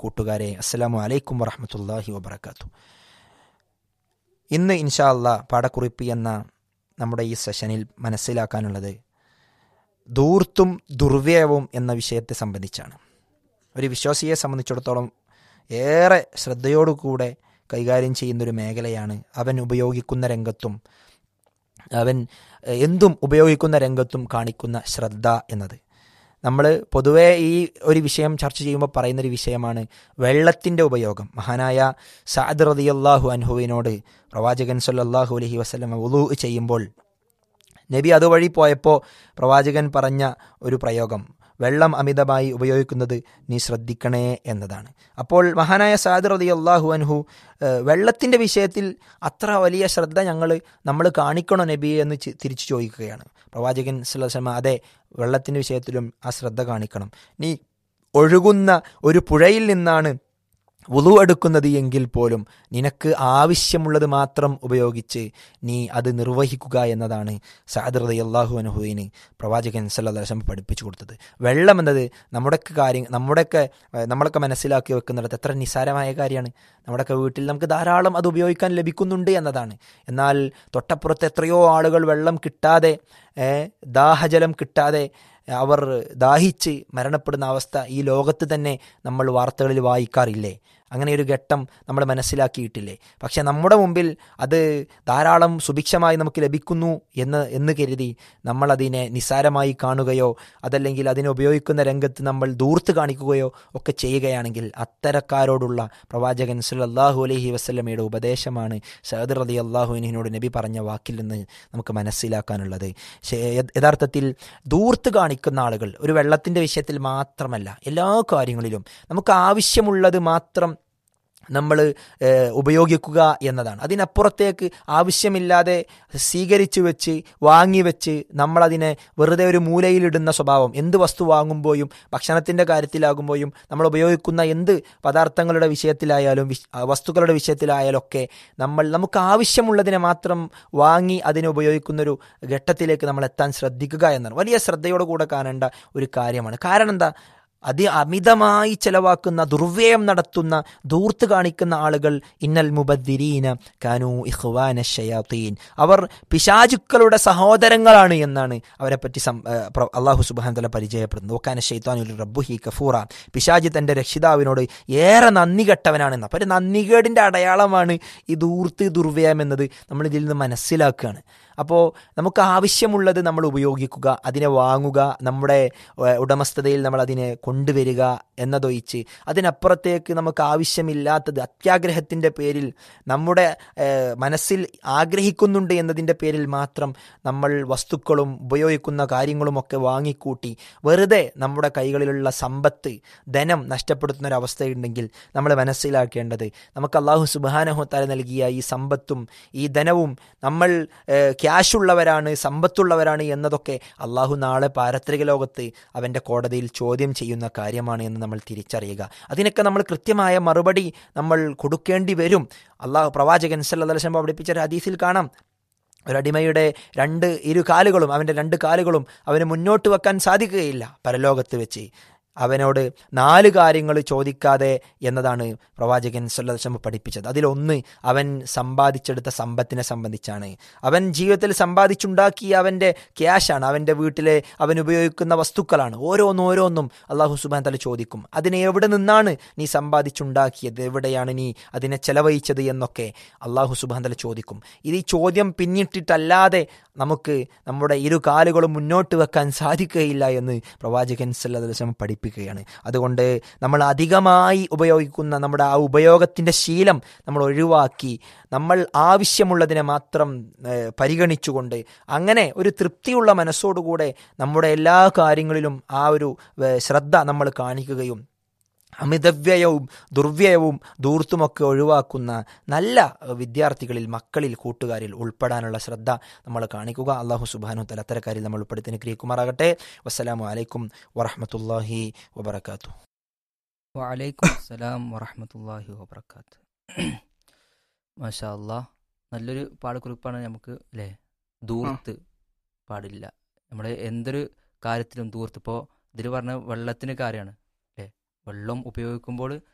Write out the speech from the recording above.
കൂട്ടുകാരെ അസ്സലാമു അലൈക്കും വറഹമത്തല്ലാഹി വബർക്കാത്തു ഇന്ന് ഇൻഷാ അല്ലാ പാടക്കുറിപ്പ് എന്ന നമ്മുടെ ഈ സെഷനിൽ മനസ്സിലാക്കാനുള്ളത് ധൂർത്തും ദുർവ്യയവും എന്ന വിഷയത്തെ സംബന്ധിച്ചാണ് ഒരു വിശ്വാസിയെ സംബന്ധിച്ചിടത്തോളം ഏറെ ശ്രദ്ധയോടുകൂടെ കൈകാര്യം ചെയ്യുന്നൊരു മേഖലയാണ് അവൻ ഉപയോഗിക്കുന്ന രംഗത്തും അവൻ എഹ്, എന്തും ഉപയോഗിക്കുന്ന രംഗത്തും കാണിക്കുന്ന ശ്രദ്ധ എന്നത് നമ്മൾ പൊതുവേ ഈ ഒരു വിഷയം ചർച്ച ചെയ്യുമ്പോൾ പറയുന്നൊരു വിഷയമാണ് വെള്ളത്തിൻ്റെ ഉപയോഗം മഹാനായ സാദ് റളിയല്ലാഹു അൻഹുവിനോട് പ്രവാചകൻ സല്ലല്ലാഹു അലൈഹി വസല്ലം വുളു ചെയ്യുമ്പോൾ നബി അതുവഴി പോയപ്പോൾ പ്രവാചകൻ പറഞ്ഞ ഒരു പ്രയോഗം വെള്ളം അമിതമായി ഉപയോഗിക്കുന്നത് നീ ശ്രദ്ധിക്കണേ എന്നതാണ് അപ്പോൾ മഹാനായ സാദ് റതി അള്ളാഹു അൻഹു ഏഹ്, വെള്ളത്തിൻ്റെ വിഷയത്തിൽ അത്ര വലിയ ശ്രദ്ധ ഞങ്ങൾ നമ്മൾ കാണിക്കണോ നബിയെ എന്ന് ചി- തിരിച്ചു ചോദിക്കുകയാണ് പ്രവാചകൻ സുല്ലം അതെ വെള്ളത്തിൻ്റെ വിഷയത്തിലും ആ ശ്രദ്ധ കാണിക്കണം നീ ഒഴുകുന്ന ഒരു പുഴയിൽ നിന്നാണ് വുളു എടുക്കുന്നത് എങ്കിൽ പോലും നിനക്ക് ആവശ്യമുള്ളത് മാത്രം ഉപയോഗിച്ച് നീ അത് നിർവഹിക്കുക എന്നതാണ് സാദൃത അള്ളാഹു അനുഹുവിന് പ്രവാചകൻ സല്ലാസ്ലം പഠിപ്പിച്ചു കൊടുത്തത് വെള്ളം എന്നത് നമ്മുടെയൊക്കെ കാര്യം നമ്മുടെയൊക്കെ ഏഹ്, നമ്മളൊക്കെ മനസ്സിലാക്കി വെക്കുന്നിടത്ത് എത്ര നിസ്സാരമായ കാര്യമാണ് നമ്മുടെയൊക്കെ വീട്ടിൽ നമുക്ക് ധാരാളം അത് ഉപയോഗിക്കാൻ ലഭിക്കുന്നുണ്ട് എന്നതാണ് എന്നാൽ തൊട്ടപ്പുറത്ത് എത്രയോ ആളുകൾ വെള്ളം കിട്ടാതെ ഏഹ്, ദാഹജലം കിട്ടാതെ അവർ ദാഹിച്ച് മരണപ്പെടുന്ന അവസ്ഥ ഈ ലോകത്ത് തന്നെ നമ്മൾ വാർത്തകളിൽ വായിക്കാറില്ലേ അങ്ങനെ ഒരു ഘട്ടം നമ്മൾ മനസ്സിലാക്കിയിട്ടില്ലേ പക്ഷെ നമ്മുടെ മുമ്പിൽ അത് ധാരാളം സുഭിക്ഷമായി നമുക്ക് ലഭിക്കുന്നു എന്ന് എന്ന് കരുതി നമ്മൾ അതിനെ നിസ്സാരമായി കാണുകയോ അതല്ലെങ്കിൽ അതിനെ ഉപയോഗിക്കുന്ന രംഗത്ത് നമ്മൾ ദൂർത്ത് കാണിക്കുകയോ ഒക്കെ ചെയ്യുകയാണെങ്കിൽ അത്തരക്കാരോടുള്ള പ്രവാചകൻ സല്ലല്ലാഹു അലൈഹി വസല്ലമയുടെ ഉപദേശമാണ് സഹദർ റതി അള്ളാഹുവിനോട് നബി പറഞ്ഞ വാക്കിൽ നിന്ന് നമുക്ക് മനസ്സിലാക്കാനുള്ളത് ശേ- യ- യഥാർത്ഥത്തിൽ ദൂർത്ത് കാണിക്കുന്ന ആളുകൾ ഒരു വെള്ളത്തിൻ്റെ വിഷയത്തിൽ മാത്രമല്ല എല്ലാ കാര്യങ്ങളിലും നമുക്ക് ആവശ്യമുള്ളത് മാത്രം നമ്മൾ ഉപയോഗിക്കുക എന്നതാണ് അതിനപ്പുറത്തേക്ക് ആവശ്യമില്ലാതെ സ്വീകരിച്ചു വെച്ച് വാങ്ങി വെച്ച് നമ്മളതിനെ വെറുതെ ഒരു മൂലയിലിടുന്ന സ്വഭാവം എന്ത് വസ്തു വാങ്ങുമ്പോഴും ഭക്ഷണത്തിൻ്റെ കാര്യത്തിലാകുമ്പോഴും നമ്മൾ ഉപയോഗിക്കുന്ന എന്ത് പദാർത്ഥങ്ങളുടെ വിഷയത്തിലായാലും വിശ്- ആ, വസ്തുക്കളുടെ വിഷയത്തിലായാലും ഒക്കെ നമ്മൾ നമുക്ക് ആവശ്യമുള്ളതിനെ മാത്രം വാങ്ങി അതിനെ ഉപയോഗിക്കുന്നൊരു ഘട്ടത്തിലേക്ക് നമ്മൾ എത്താൻ ശ്രദ്ധിക്കുക എന്നാണ് വലിയ ശ്രദ്ധയോടെ കൂടെ കാണേണ്ട ഒരു കാര്യമാണ് കാരണം എന്താ അതി അമിതമായി ചെലവാക്കുന്ന ദുർവ്യയം നടത്തുന്ന ദൂർത്ത് കാണിക്കുന്ന ആളുകൾ ഇന്നൽ മുബദ്ദിരീന കാനു ഇഖ്വാന ഷയാത്തീൻ അവർ പിശാചുക്കളുടെ സഹോദരങ്ങളാണ് എന്നാണ് അവരെ പറ്റി സം ഏഹ് പ്ര- അള്ളാഹു സുബാൻ തല പരിചയപ്പെടുന്നത് ഓക്കാന ഷെയ്ത്താനുൽ റബ്ബുഹി കഫൂറ പിശാജ് തൻ്റെ രക്ഷിതാവിനോട് ഏറെ നന്ദി കെട്ടവനാണെന്ന് അപ്പോൾ ഒരു നന്ദികേടിൻ്റെ അടയാളമാണ് ഈ ദൂർത്ത് ദുർവ്യയം എന്നത് നമ്മൾ ഇതിൽ നിന്ന് മനസ്സിലാക്കുകയാണ് അപ്പോൾ നമുക്ക് ആവശ്യമുള്ളത് നമ്മൾ ഉപയോഗിക്കുക അതിനെ വാങ്ങുക നമ്മുടെ ഏഹ്, ഉടമസ്ഥതയിൽ നമ്മൾ അതിനെ കൊണ്ടുവരിക എന്നതൊഴിച്ച് അതിനപ്പുറത്തേക്ക് നമുക്ക് ആവശ്യമില്ലാത്തത് അത്യാഗ്രഹത്തിൻ്റെ പേരിൽ നമ്മുടെ ഏഹ്, മനസ്സിൽ ആഗ്രഹിക്കുന്നുണ്ട് എന്നതിൻ്റെ പേരിൽ മാത്രം നമ്മൾ വസ്തുക്കളും ഉപയോഗിക്കുന്ന കാര്യങ്ങളുമൊക്കെ വാങ്ങിക്കൂട്ടി വെറുതെ നമ്മുടെ കൈകളിലുള്ള സമ്പത്ത് ധനം നഷ്ടപ്പെടുത്തുന്ന ഒരു അവസ്ഥയുണ്ടെങ്കിൽ നമ്മൾ മനസ്സിലാക്കേണ്ടത് നമുക്ക് അള്ളാഹു സുബാനഹുത്താല നൽകിയ ഈ സമ്പത്തും ഈ ധനവും നമ്മൾ ഏഹ്, ക്യാഷുള്ളവരാണ് സമ്പത്തുള്ളവരാണ് എന്നതൊക്കെ അള്ളാഹു നാളെ പാരത്രിക ലോകത്ത് അവൻ്റെ കോടതിയിൽ ചോദ്യം ചെയ്യുന്ന കാര്യമാണ് എന്ന് നമ്മൾ തിരിച്ചറിയുക അതിനൊക്കെ നമ്മൾ കൃത്യമായ മറുപടി നമ്മൾ കൊടുക്കേണ്ടി വരും അള്ളാഹു പ്രവാചകൻ സല്ലല്ലാഹു പഠിപ്പിച്ച ഒരു ഹദീസിൽ കാണാം ഒരടിമയുടെ രണ്ട് ഇരു കാലുകളും അവൻ്റെ രണ്ട് കാലുകളും അവന് മുന്നോട്ട് വെക്കാൻ സാധിക്കുകയില്ല പരലോകത്ത് വെച്ച് അവനോട് നാല് കാര്യങ്ങൾ ചോദിക്കാതെ എന്നതാണ് പ്രവാചകൻ സല്ലല്ലാഹു പഠിപ്പിച്ചത് അതിലൊന്ന് അവൻ സമ്പാദിച്ചെടുത്ത സമ്പത്തിനെ സംബന്ധിച്ചാണ് അവൻ ജീവിതത്തിൽ സമ്പാദിച്ചുണ്ടാക്കിയ അവൻ്റെ ക്യാഷാണ് അവൻ്റെ വീട്ടിലെ അവൻ ഉപയോഗിക്കുന്ന വസ്തുക്കളാണ് ഓരോന്നോരോന്നും അള്ളാഹു സുബാൻ തല ചോദിക്കും അതിനെ എവിടെ നിന്നാണ് നീ സമ്പാദിച്ചുണ്ടാക്കിയത് എവിടെയാണ് നീ അതിനെ ചെലവഴിച്ചത് എന്നൊക്കെ അള്ളാഹു സുബാൻ തല ചോദിക്കും ഇത് ഈ ചോദ്യം പിന്നിട്ടിട്ടല്ലാതെ നമുക്ക് നമ്മുടെ ഇരു കാലുകളും മുന്നോട്ട് വെക്കാൻ സാധിക്കുകയില്ല എന്ന് പ്രവാചകൻ സല്ലല്ലാഹു പഠിപ്പിക്കുകയാണ് അതുകൊണ്ട് നമ്മൾ അധികമായി ഉപയോഗിക്കുന്ന നമ്മുടെ ആ ഉപയോഗത്തിൻ്റെ ശീലം നമ്മൾ ഒഴിവാക്കി നമ്മൾ ആവശ്യമുള്ളതിനെ മാത്രം ഏഹ്, പരിഗണിച്ചുകൊണ്ട് അങ്ങനെ ഒരു തൃപ്തിയുള്ള മനസ്സോടുകൂടെ നമ്മുടെ എല്ലാ കാര്യങ്ങളിലും ആ ഒരു ഏഹ്, ശ്രദ്ധ നമ്മൾ കാണിക്കുകയും അമിതവ്യയവും ദുർവ്യയവും ദൂർത്തുമൊക്കെ ഒഴിവാക്കുന്ന നല്ല ഏഹ്, വിദ്യാർത്ഥികളിൽ മക്കളിൽ കൂട്ടുകാരിൽ ഉൾപ്പെടാനുള്ള ശ്രദ്ധ നമ്മൾ കാണിക്കുക അള്ളാഹു സുബാനു തല അത്തരക്കാരിൽ നമ്മൾ ഉൾപ്പെടുത്തി അനുഗ്രഹിക്കുമാറാകട്ടെ വസ്സലാമു അലൈക്കും വറഹമത്തല്ലാഹി വബർക്കാത്തു വലൈക്കും അസ്സലാം വറഹമത്തല്ലാഹി വബർക്കാത്ത് മാഷാ അല്ലാ നല്ലൊരു പാടക്കുറിപ്പാണ് നമുക്ക് അല്ലേ ദൂർത്ത് പാടില്ല നമ്മുടെ എന്തൊരു കാര്യത്തിലും ദൂർത്ത് ഇപ്പോൾ ഇതിൽ പറഞ്ഞ വെള്ളത്തിന് കാര്യമാണ് അല്ലേ വെള്ളം ഉപയോഗിക്കുമ്പോൾ